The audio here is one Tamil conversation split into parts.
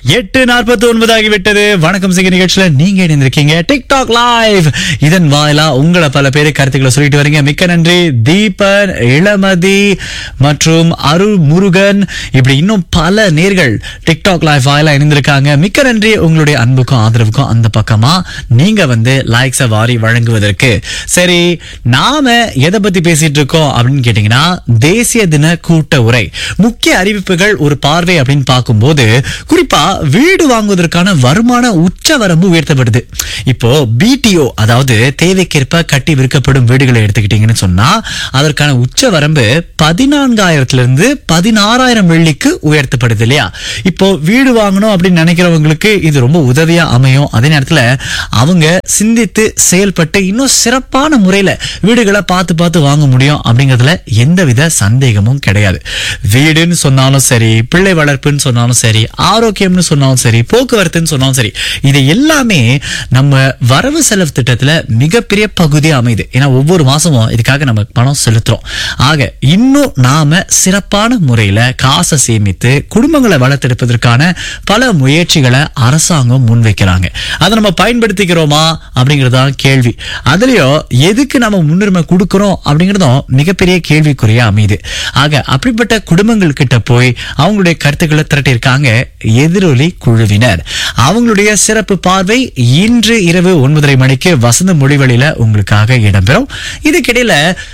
எட்டு நாற்பத்தி ஒன்பது ஆகிவிட்டது வணக்கம் சிங்க நிகழ்ச்சியில நீங்க இணைந்திருக்கீங்க டிக்டாக் லைவ் இதன் வாயிலா உங்களை பல பேரு கருத்துக்களை சொல்லிட்டு வரீங்க மிக்க நன்றி தீபன் இளமதி மற்றும் அருள் முருகன் இப்படி இன்னும் பல நேர்கள் டிக்டாக் லைவ் வாயிலா இணைந்திருக்காங்க மிக்க நன்றி உங்களுடைய அன்புக்கும் ஆதரவுக்கும் அந்த பக்கமா நீங்க வந்து லைக்ஸ வாரி வழங்குவதற்கு சரி நாம எதை பத்தி பேசிட்டு இருக்கோம் அப்படின்னு கேட்டீங்கன்னா தேசிய தின கூட்ட உரை முக்கிய அறிவிப்புகள் ஒரு பார்வை அப்படின்னு பார்க்கும்போது குறிப்பா வீடு வாங்குவதற்கான வருமான உச்ச வரம்பு உயர்த்தப்படுது இப்போ பிடிஓ அதாவது தேவைக்கேற்ப கட்டி விற்கப்படும் வீடுகளை எடுத்துக்கிட்டீங்கன்னு சொன்னா அதற்கான உச்ச வரம்பு பதினான்காயிரத்துல இருந்து பதினாறாயிரம் வெள்ளிக்கு உயர்த்தப்படுது இல்லையா இப்போ வீடு வாங்கணும் அப்படின்னு நினைக்கிறவங்களுக்கு இது ரொம்ப உதவியா அமையும் அதே நேரத்துல அவங்க சிந்தித்து செயல்பட்டு இன்னும் சிறப்பான முறையில வீடுகளை பார்த்து பார்த்து வாங்க முடியும் அப்படிங்கறதுல எந்தவித சந்தேகமும் கிடையாது வீடுன்னு சொன்னாலும் சரி பிள்ளை வளர்ப்புன்னு சொன்னாலும் சரி ஆரோக்கியம்னு சொன்னாலும் சரி போக்குவரத்துன்னு சொன்னாலும் சரி இது எல்லாமே நம்ம வரவு செலவு திட்டத்துல மிகப்பெரிய பகுதி அமையுது ஏன்னா ஒவ்வொரு மாசமும் இதுக்காக நம்ம பணம் செலுத்துறோம் ஆக இன்னும் நாம சிறப்பான முறையில காசை சேமித்து குடும்பங்களை வளர்த்தெடுப்பதற்கான பல முயற்சிகளை அரசாங்கம் முன்வைக்கிறாங்க அதை நம்ம பயன்படுத்திக்கிறோமா அப்படிங்கறதுதான் கேள்வி அதுலயும் எதுக்கு நம்ம முன்னுரிமை கொடுக்கிறோம் அப்படிங்கறதும் மிகப்பெரிய கேள்விக்குறியா அமையுது ஆக அப்படிப்பட்ட குடும்பங்கள் கிட்ட போய் அவங்களுடைய கருத்துக்களை திரட்டியிருக்காங்க எதிரொலி குழுவினர் அவங்களுடைய சிறப்பு பார்வை இன்று இரவு ஒன்பதரை மணிக்கு வசந்த மொழிவழியில உங்களுக்காக இடம்பெறும் இதுக்கிடையில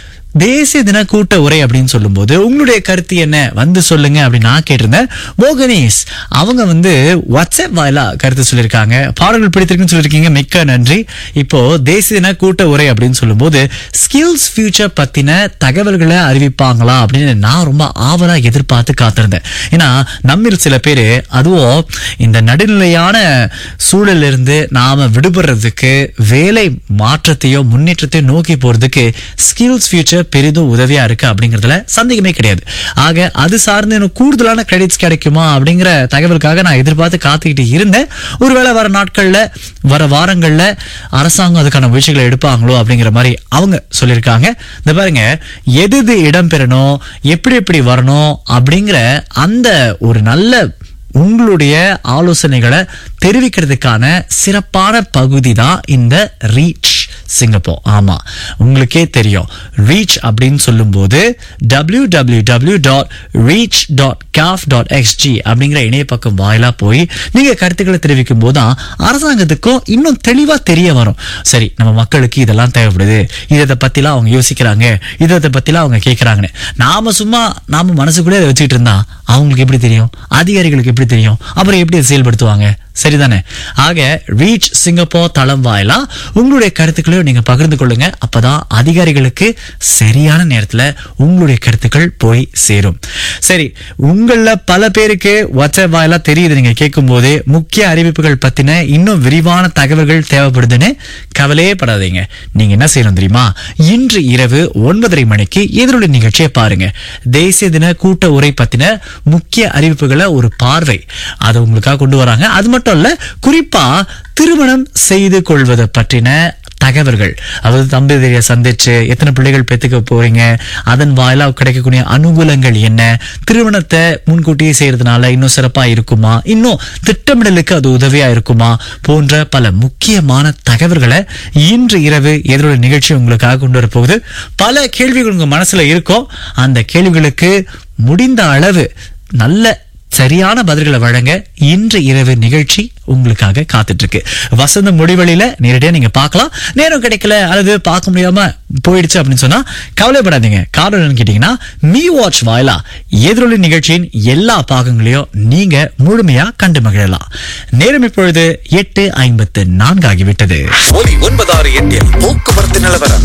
தேசிய தின கூட்ட உரை அப்படின்னு சொல்லும்போது உங்களுடைய கருத்து என்ன வந்து சொல்லுங்க அப்படின்னு நான் கேட்டிருந்தேன் மோகனேஷ் அவங்க வந்து வாட்ஸ்அப் வாயிலா கருத்து சொல்லியிருக்காங்க பாடல்கள் பிடித்திருக்குன்னு சொல்லியிருக்கீங்க மிக்க நன்றி இப்போ தேசிய தின கூட்ட உரை அப்படின்னு சொல்லும்போது ஸ்கில்ஸ் ஃபியூச்சர் பத்தின தகவல்களை அறிவிப்பாங்களா அப்படின்னு நான் ரொம்ப ஆவலா எதிர்பார்த்து காத்திருந்தேன் ஏன்னா நம்மில் சில பேர் அதுவும் இந்த நடுநிலையான சூழல்ல இருந்து நாம விடுபடுறதுக்கு வேலை மாற்றத்தையோ முன்னேற்றத்தையோ நோக்கி போறதுக்கு ஸ்கில்ஸ் ஃபியூச்சர் பெரிதும் உதவியா இருக்கு அப்படிங்கறதுல சந்தேகமே கிடையாது ஆக அது சார்ந்து எனக்கு கூடுதலான கிரெடிட்ஸ் கிடைக்குமா அப்படிங்கிற தகவலுக்காக நான் எதிர்பார்த்து காத்துக்கிட்டு இருந்தேன் ஒருவேளை வர நாட்கள்ல வர வாரங்கள்ல அரசாங்கம் அதுக்கான முயற்சிகளை எடுப்பாங்களோ அப்படிங்கிற மாதிரி அவங்க சொல்லியிருக்காங்க இந்த பாருங்க எது எது இடம்பெறணும் எப்படி எப்படி வரணும் அப்படிங்கிற அந்த ஒரு நல்ல உங்களுடைய ஆலோசனைகளை தெரிவிக்கிறதுக்கான சிறப்பான பகுதி தான் இந்த ரீச் சிங்கப்பூர் ஆமா உங்களுக்கே தெரியும் ரீச் அப்படின்னு சொல்லும்போது W W W dot reach dot காஃப் டாட் எக்ஸ்ஜி அப்படிங்கிற இணைய பக்கம் வாயிலா போய் நீங்க கருத்துக்களை தெரிவிக்கும் போது தான் அரசாங்கத்துக்கும் இன்னும் தெளிவா தெரிய வரும் சரி நம்ம மக்களுக்கு இதெல்லாம் தேவைப்படுது இதை பத்திலாம் அவங்க யோசிக்கிறாங்க இதை பத்திலாம் அவங்க கேட்கறாங்கன்னு நாம சும்மா நாம மனசுக்குள்ளே அதை வச்சுக்கிட்டு இருந்தா அவங்களுக்கு எப்படி தெரியும் அதிகாரிகளுக்கு எப்படி தெரியும் அப்புறம் எப்படி அதை செயல்படுத்துவாங்க சரிதானே ஆக ரீச் சிங்கப்பூர் தளம் வாயிலா உங்களுடைய கருத்துக்களையும் நீங்க பகிர்ந்து கொள்ளுங்க அப்பதான் அதிகாரிகளுக்கு சரியான நேரத்துல உங்களுடைய கருத்துக்கள் போய் சேரும் சரி உங்கள பல பேருக்கு வாட்ஸ்அப் வாயிலா தெரியுது நீங்க கேட்கும் போதே முக்கிய அறிவிப்புகள் பத்தின இன்னும் விரிவான தகவல்கள் தேவைப்படுதுன்னு கவலையே படாதீங்க நீங்க என்ன செய்யணும் தெரியுமா இன்று இரவு ஒன்பதரை மணிக்கு எதிரொலி நிகழ்ச்சியை பாருங்க தேசிய தின கூட்ட உரை பத்தின முக்கிய அறிவிப்புகளை ஒரு பார்வை அதை உங்களுக்காக கொண்டு வராங்க அது மட்டும் இல்ல குறிப்பா திருமணம் செய்து கொள்வதை பற்றின தகவல்கள் அதாவது தம்பதியை சந்திச்சு எத்தனை பிள்ளைகள் பெத்துக்க போறீங்க அதன் வாயிலா கிடைக்கக்கூடிய அனுகூலங்கள் என்ன திருமணத்தை முன்கூட்டியே செய்யறதுனால இன்னும் சிறப்பா இருக்குமா இன்னும் திட்டமிடலுக்கு அது உதவியா இருக்குமா போன்ற பல முக்கியமான தகவல்களை இன்று இரவு எதிரொலி நிகழ்ச்சி உங்களுக்காக கொண்டு வரப்போகுது பல கேள்விகள் உங்க மனசுல இருக்கும் அந்த கேள்விகளுக்கு முடிந்த அளவு நல்ல சரியான பதில்களை வழங்க இன்று இரவு நிகழ்ச்சி உங்களுக்காக காத்துட்டு இருக்கு வசந்த முடிவெளியில நேரடியா நீங்க பார்க்கலாம் நேரம் கிடைக்கல அல்லது பார்க்க முடியாம போயிடுச்சு அப்படின்னு சொன்னா கவலைப்படாதீங்க காரணம் என்னன்னு கேட்டீங்கன்னா மீ வாட்ச் வாயிலா எதிரொலி நிகழ்ச்சியின் எல்லா பாகங்களையும் நீங்க முழுமையா கண்டு மகிழலாம் நேரம் இப்பொழுது எட்டு ஐம்பத்து நான்கு ஆகிவிட்டது ஒலி ஒன்பதாறு எட்டில் போக்குவரத்து நிலவரம்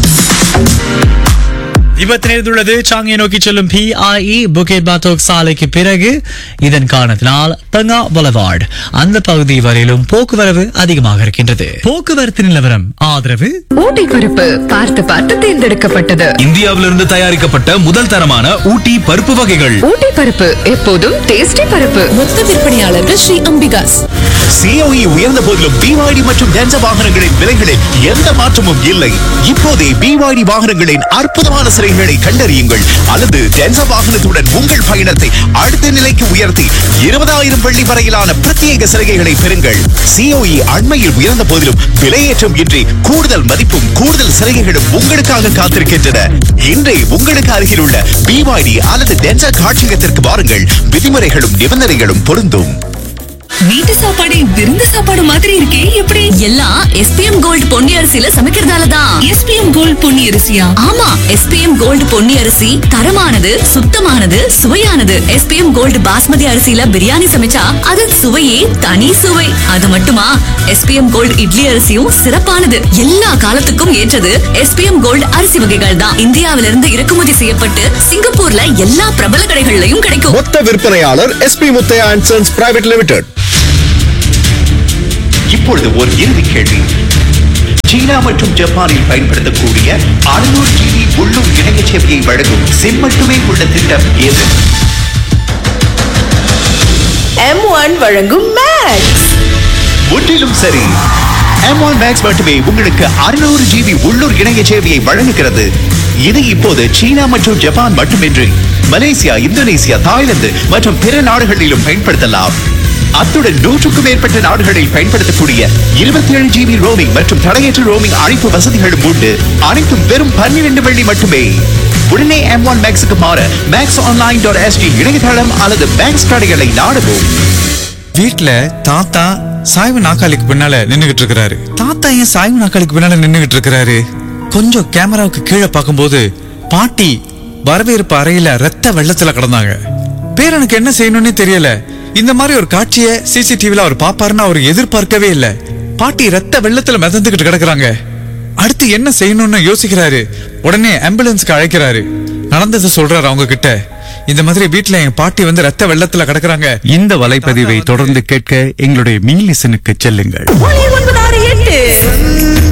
விபத்து நேர்ந்துள்ளது சாங்கியை நோக்கி செல்லும் பிஐஇ புகேட் பாத்தோக் சாலைக்கு பிறகு இதன் காரணத்தினால் தங்கா புலவார்டு அந்த பகுதி வரையிலும் போக்குவரவு அதிகமாக இருக்கின்றது போக்குவரத்து நிலவரம் ஆதரவு ஊட்டி பருப்பு பார்த்து பார்த்து தேர்ந்தெடுக்கப்பட்டது இந்தியாவிலிருந்து தயாரிக்கப்பட்ட முதல் தரமான ஊட்டி பருப்பு வகைகள் ஊட்டி பருப்பு எப்போதும் டேஸ்டி பருப்பு மொத்த விற்பனையாளர்கள் ஸ்ரீ அம்பிகாஸ் சிஓஇ உயர்ந்த போதிலும் பிவாய்டி மற்றும் டென்சா வாகனங்களின் விலைகளில் எந்த மாற்றமும் இல்லை இப்போதே பிவாய்டி வாகனங்களின் அற்புதமான சிறைகளை கண்டறியுங்கள் அல்லது டென்சா வாகனத்துடன் உங்கள் பயணத்தை அடுத்த நிலைக்கு உயர்த்தி இருபதாயிரம் வெள்ளி வரையிலான பிரத்யேக சலுகைகளை பெறுங்கள் சிஓஇ அண்மையில் உயர்ந்த போதிலும் விலையேற்றம் இன்றி கூடுதல் மதிப்பும் கூடுதல் சலுகைகளும் உங்களுக்காக காத்திருக்கின்றன இன்றே உங்களுக்கு அருகில் உள்ள பிவாய்டி அல்லது டென்சா காட்சியகத்திற்கு வாருங்கள் விதிமுறைகளும் நிபந்தனைகளும் பொருந்தும் வீட்டு சாப்பாடு விருந்து சாப்பாடு மாதிரி இருக்கே எப்படி எல்லாம் எஸ்பிஎம் கோல்ட் பொன்னி அரிசியில சமைக்கிறதால தான் எஸ்பிஎம் கோல்ட் பொன்னி அரிசியா ஆமா எஸ்பிஎம் கோல்ட் பொன்னி அரிசி தரமானது சுத்தமானது சுவையானது எஸ்பிஎம் கோல்ட் பாஸ்மதி அரிசியில பிரியாணி சமைச்சா அதன் சுவையே தனி சுவை அது மட்டுமா எஸ்பிஎம் கோல்ட் இட்லி அரிசியும் சிறப்பானது எல்லா காலத்துக்கும் ஏற்றது எஸ்பிஎம் கோல்ட் அரிசி வகைகள் தான் இந்தியாவிலிருந்து இறக்குமதி செய்யப்பட்டு சிங்கப்பூர்ல எல்லா பிரபல கடைகள்லயும் கிடைக்கும் மொத்த விற்பனையாளர் SP Muthiah and sons private limited இப்பொழுது ஒரு இறுதி கேள்வி சீனா மற்றும் ஜப்பானில் பயன்படுத்தக்கூடிய அறுநூறு ஜிபி உள்ளூர் இணைய சேவையை வழங்கும் சிம் மட்டுமே உள்ள திட்டம் எது எம் ஒன் வழங்கும் மேக்ஸ் முற்றிலும் சரி M1 Max மட்டுமே உங்களுக்கு 600 ஜிபி உள்ளூர் இணைய சேவையை வழங்குகிறது இது இப்போது சீனா மற்றும் ஜப்பான் மட்டுமின்றி மலேசியா இந்தோனேசியா தாய்லாந்து மற்றும் பிற நாடுகளிலும் பயன்படுத்தலாம் அத்துடன் நூற்றுக்கும் மேற்பட்ட நாடுகளில் பயன்படுத்தக்கூடிய 27 ஏழு ஜிபி ரோமிங் மற்றும் தடையற்ற ரோமிங் அழைப்பு வசதிகளும் உண்டு அனைத்தும் வெறும் பன்னிரண்டு வெள்ளி மட்டுமே உடனே M1 ஒன் மேக்ஸுக்கு மாற மேக்ஸ் ஆன்லைன் டாட் எஸ்டி இணையதளம் அல்லது மேக்ஸ் கடைகளை நாடவும் வீட்ல தாத்தா சாய்வு நாக்காளிக்கு பின்னால நின்னுகிட்டு இருக்கிறாரு தாத்தா ஏன் சாய்வு நாக்காளிக்கு பின்னால நின்னுகிட்டு இருக்கிறாரு கொஞ்சம் கேமராவுக்கு கீழே பார்க்கும்போது பாட்டி வரவேற்பு அறையில ரத்த வெள்ளத்துல கிடந்தாங்க பேரனுக்கு என்ன செய்யணும்னே தெரியல இந்த மாதிரி ஒரு காட்சியை சிசிடிவில அவர் பாப்பாருன்னு அவர் எதிர்பார்க்கவே இல்ல பாட்டி ரத்த வெள்ளத்துல மிதந்துகிட்டு கிடக்குறாங்க அடுத்து என்ன செய்யணும்னு யோசிக்கிறாரு உடனே ஆம்புலன்ஸ்க்கு அழைக்கிறாரு நடந்ததை சொல்றாரு அவங்க கிட்ட இந்த மாதிரி வீட்ல என் பாட்டி வந்து ரத்த வெள்ளத்துல கிடக்குறாங்க இந்த வலைப்பதிவை தொடர்ந்து கேட்க எங்களுடைய மீலிசனுக்கு செல்லுங்கள் ஒன்பது ஆறு எட்டு